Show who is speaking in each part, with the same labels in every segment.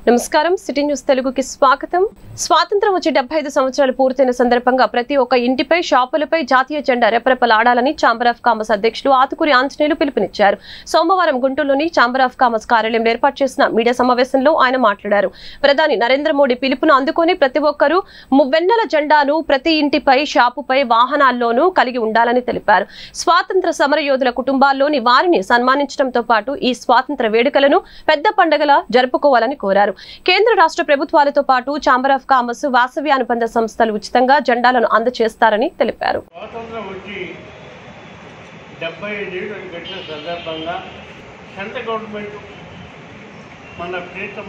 Speaker 1: నమస్కారం city news తెలుగుకి స్వాగతం స్వాతంత్రం వచ్చి డెబ్బై ఐదు సంవత్సరాలు పూర్తయిన సందర్భంగా ప్రతి ఒక్క ఇంటిపై షాపులపై జాతీయ జెండా రెపరెపలాడాలని ఛాంబర్ ఆఫ్ కామర్స్ అధ్యక్షులు ఆతుకూరి ఆంజనేయులు పిలుపునిచ్చారు సోమవారం గుంటూరులోని ఛాంబర్ ఆఫ్ కామర్స్ కార్యాలయంలో ఏర్పాటు చేసిన మీడియా సమావేశంలో ఆయన మాట్లాడారు ప్రధాని నరేంద్ర మోడీ పిలుపును అందుకొని ప్రతి ఒక్కరూ మువ్వెన్నెల జెండాను ప్రతి ఇంటిపై షాపుపై వాహనాల్లోనూ కలిగి ఉండాలని తెలిపారు స్వాతంత్ర సమరయోధుల కుటుంబాల్లోని వారిని సన్మానించడంతో పాటు ఈ స్వాతంత్ర వేడుకలను పెద్ద పండుగలా జరుపుకోవాలని కోరారు కేంద్ర రాష్ట్ర ప్రభుత్వాలతో పాటు ఛాంబర్ ఆఫ్ కామర్స్ వాసవి అనుబంధ సంస్థలు ఉచితంగా జెండాలను అందజేస్తారని తెలిపారు
Speaker 2: స్వాతంత్రం వచ్చి డెబ్బై ఐదేళ్ళు గడిచిన సందర్భంగా సెంట్రల్ గవర్నమెంట్ మన ప్రీతమ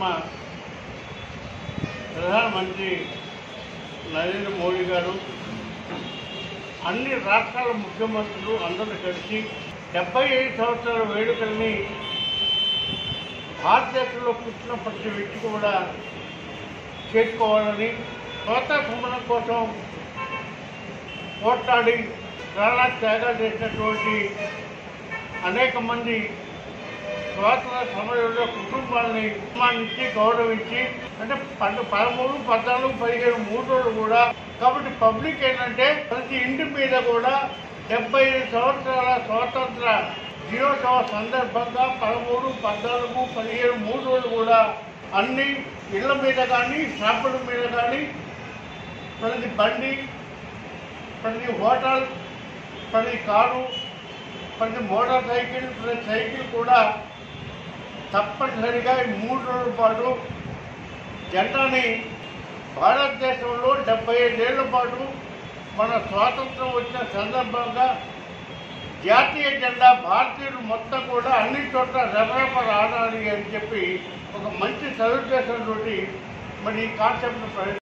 Speaker 2: ప్రధానమంత్రి నరేంద్ర మోడీ గారు అన్ని రాష్ట్రాల ముఖ్యమంత్రులు అందరూ కలిసి డెబ్బై ఐదు సంవత్సరాల వేడుకల్ని భారతదేశంలో పుట్టిన ప్రతి వ్యక్తి కూడా చేసుకోవాలని స్వాతంత్ర సమరం కోసం పోట్లాడి ప్రాణ త్యాగాలు చేసినటువంటి అనేక మంది స్వాతంత్ర సమయంలో కుటుంబాలని సన్మానించి గౌరవించి అంటే పన్ను పదమూడు పద్నాలుగు పదిహేను మూడు రోజులు కూడా కాబట్టి పబ్లిక్ ఏంటంటే ప్రతి ఇంటి మీద కూడా డెబ్బై ఐదు సంవత్సరాల స్వాతంత్ర దినోత్సవ సందర్భంగా పదమూడు పద్నాలుగు పదిహేను మూడు రోజులు కూడా అన్ని ఇళ్ల మీద కానీ షాపుల మీద కానీ ప్రతి బండి ప్రతి హోటల్ ప్రతి కారు ప్రతి మోటార్ సైకిల్ ప్రతి సైకిల్ కూడా తప్పనిసరిగా ఈ మూడు రోజుల పాటు జెండాని భారతదేశంలో డెబ్బై ఐదేళ్ల పాటు మన స్వాతంత్రం వచ్చిన సందర్భంగా జాతీయ జెండా భారతీయులు మొత్తం కూడా అన్ని చోట్ల రెపరెపలు ఆడాలి అని చెప్పి ఒక మంచి సదుద్దేశంతో మరి ఈ కాన్సెప్ట్